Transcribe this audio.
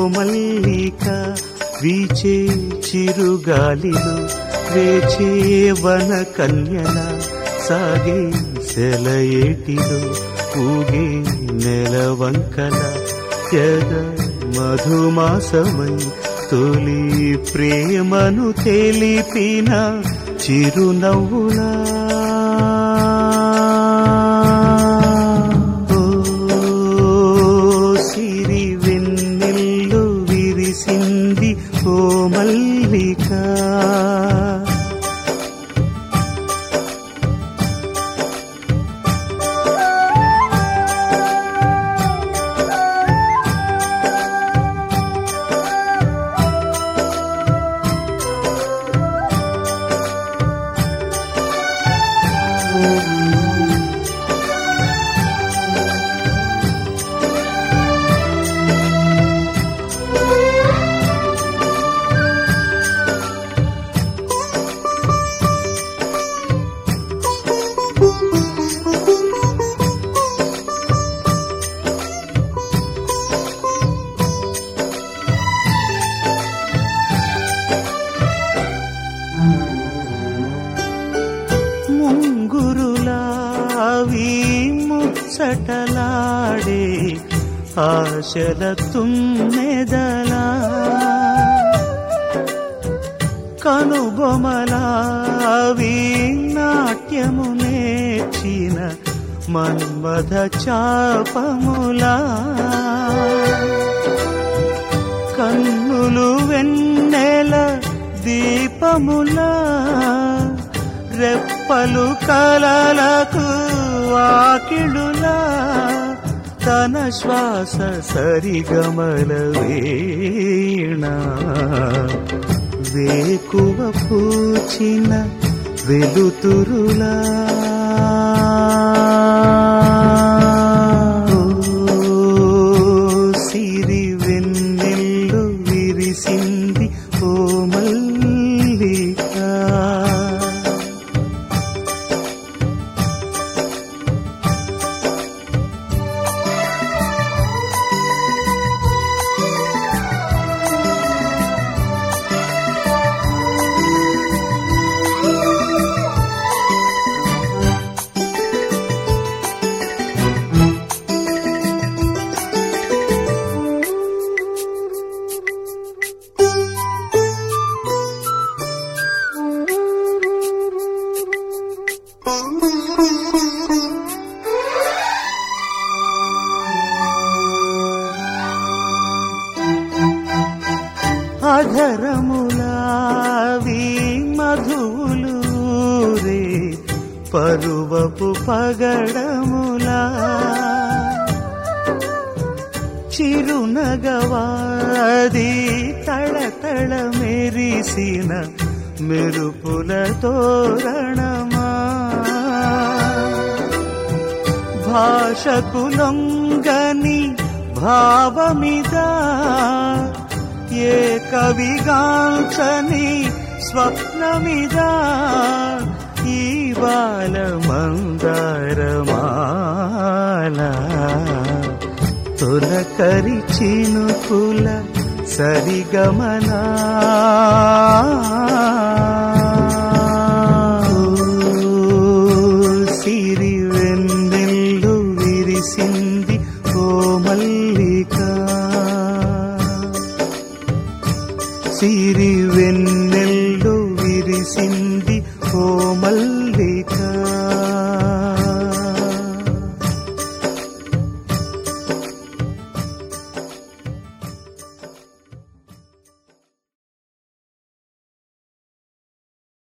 మల్లిక వీచే చిరుగాలిలో వేచే వన కన్యల సాగే సెలయేటిలో ఊగే నెలవంకల ఎద మధుమాసమై తొలి ప్రేమను తెలిపిన చిరునవ్వులా ఓ సిరి వెన్నెల్లు విరిసింది ఓ మల్లిక ముంగురులావి ముచ్చటలాడే ఆశల తుమ్మెదలా కనుబొమలావి నాట్యము నేర్చిన మన్మథ చాపములా కన్నులు వెన్నెల దీపములా రెప్పలు కలలకు ఆకిడులా తన శ్వాస సరిగమల వీణ వేకువ పూచిన వెలుతురులా ఓ సిరి వెన్నెల్లు విరిసింది ఓ మల్లిక అధరములావి మధువులు రే పరువపు పగడములా చిరునగవాది తళతళ మెరిసిన మెరుపుల తోరణమా భాషకు లొంగని భావమిదా ఏ కవిగాంచని స్వప్నమిదా ఈ బాల మందారమాల తొలకరి చినుకుల సరిగమనా సిరి వెన్నెల్లు విరిసింది ఓ మల్లిక సిరి వెన్నె